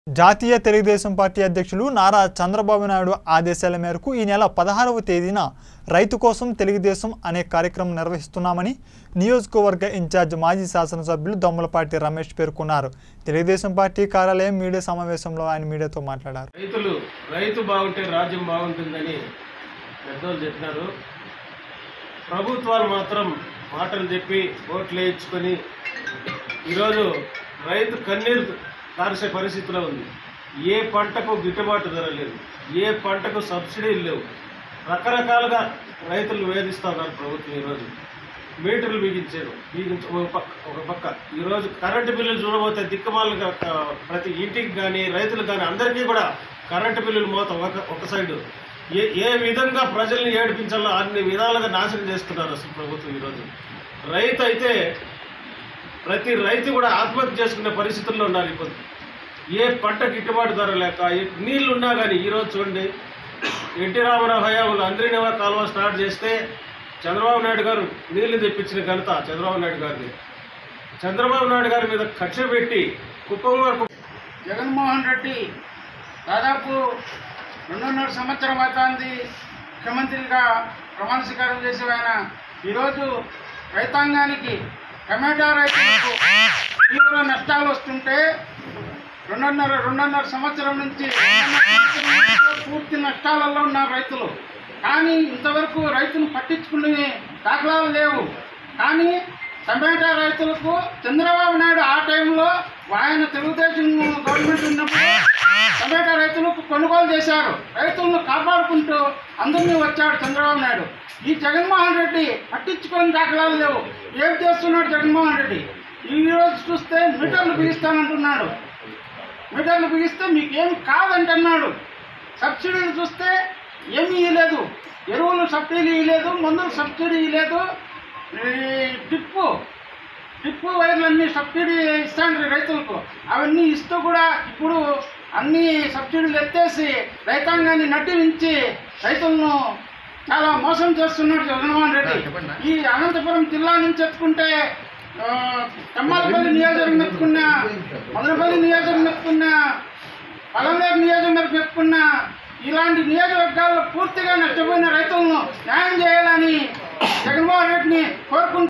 జాతీయ తెలుగుదేశం పార్టీ అధ్యక్షులు నారా చంద్రబాబు నాయుడు ఆదేశాల మేరకు ఈ నెల పదహారవ తేదీన రైతు కోసం తెలుగుదేశం అనే కార్యక్రమం నిర్వహిస్తున్నామని నియోజకవర్గ ఇన్ఛార్జ్ మాజీ శాసనసభ్యులు దొమ్మలపాటి రమేష్ పేర్కొన్నారు తెలుగుదేశం పార్టీ కార్యాలయం మీడియా సమావేశంలో ఆయన మీడియాతో మాట్లాడారు రైతులు రైతు బాగుంటే రాజ్యం బాగుంటుందని పెద్దోళ్ళు చెప్పినారు ప్రభుత్వాలు మాత్రం మాటలు చెప్పి ఓట్లు వేయించుకొని ఈరోజు రైతు కన్నీరు కార్చే పరిస్థితిలో ఉంది ఏ పంటకు గిట్టుబాటు ధర లేదు ఏ పంటకు సబ్సిడీలు లేవు రకరకాలుగా రైతులు వేధిస్తూ ఉన్నారు ప్రభుత్వం ఈరోజు మీటర్లు బిగించారు బిగించ ఒక పక్క ఒక పక్క ఈరోజు కరెంటు బిల్లులు చూడబోతే దిక్కుమాలుగా క- ప్రతి ఇంటికి కానీ రైతులకు కానీ అందరికీ కూడా కరెంటు బిల్లులు మోత ఒక ఒక సైడు ఏ ఏ విధంగా ప్రజల్ని ఏడిపించాలో అన్ని విధాలుగా నాశనం చేస్తున్నారు అసలు ప్రభుత్వం ఈరోజు రైతు అయితే ప్రతి రైతు కూడా ఆత్మహత్య చేసుకునే పరిస్థితుల్లో ఉన్నారు ఇప్పుడు ఏ పంట గిట్టుబాటు ధర లేక ఏ నీళ్లు ఉన్నా కానీ ఈరోజు చూడండి ఎన్టీ రామారావు హయాంలో అందరినవ కాలువ స్టార్ట్ చేస్తే చంద్రబాబు నాయుడు గారు నీళ్లు తెప్పించిన ఘనత చంద్రబాబు నాయుడు గారిది చంద్రబాబు నాయుడు గారి మీద కక్ష పెట్టి కుప్పం వరకు జగన్మోహన్ రెడ్డి దాదాపు రెండున్నర సంవత్సరం అవుతుంది ముఖ్యమంత్రిగా ప్రమాణ స్వీకారం చేసి ఆయన ఈరోజు రైతాంగానికి టమాటా రైతులకు తీవ్ర నష్టాలు వస్తుంటే రెండున్నర రెండున్నర సంవత్సరం నుంచి రెండున్నర సంవత్సరం నుంచి పూర్తి నష్టాలలో ఉన్నారు రైతులు కానీ ఇంతవరకు రైతును పట్టించుకునే దాఖలాలు లేవు కానీ టమాటా రైతులకు చంద్రబాబు నాయుడు ఆ టైంలో ఆయన తెలుగుదేశం గవర్నమెంట్ ఉన్నప్పుడు టమాటా రైతులకు కొనుగోలు చేశారు రైతులను కాపాడుకుంటూ అందరినీ వచ్చాడు చంద్రబాబు నాయుడు ఈ జగన్మోహన్ రెడ్డి పట్టించుకొని దాఖలాలు లేవు ఏం చేస్తున్నాడు జగన్మోహన్ రెడ్డి ఈ రోజు చూస్తే మీటర్లు బిగిస్తానంటున్నాడు మీటర్లు బిగిస్తే మీకేం కాదంటున్నాడు సబ్సిడీలు చూస్తే ఏమీ ఇవ్వలేదు ఎరువులు సబ్సిడీ ఇవ్వలేదు మందులు సబ్సిడీ ఇవ్వలేదు ఈ టిప్పు టిప్పు వైర్లన్నీ సబ్సిడీ ఇస్తాండ్రి రైతులకు అవన్నీ ఇస్తూ కూడా ఇప్పుడు అన్ని సబ్సిడీలు ఎత్తేసి రైతాంగాన్ని నటించి రైతులను చాలా మోసం చేస్తున్నాడు జగన్మోహన్ రెడ్డి ఈ అనంతపురం జిల్లా నుంచి ఎత్తుకుంటే ఆ, కమ్మాలపల్లి నియోజకవర్గం ఎత్తుకున్న మదనపల్లి నియోజకవర్గం ఎత్తుకున్న పలంనేరు నియోజకవర్గం ఎత్తుకున్న ఇలాంటి నియోజకవర్గాల్లో పూర్తిగా నష్టపోయిన రైతులను న్యాయం చేయాలని జగన్మోహన్ రెడ్డిని కోరుకుంటున్నాను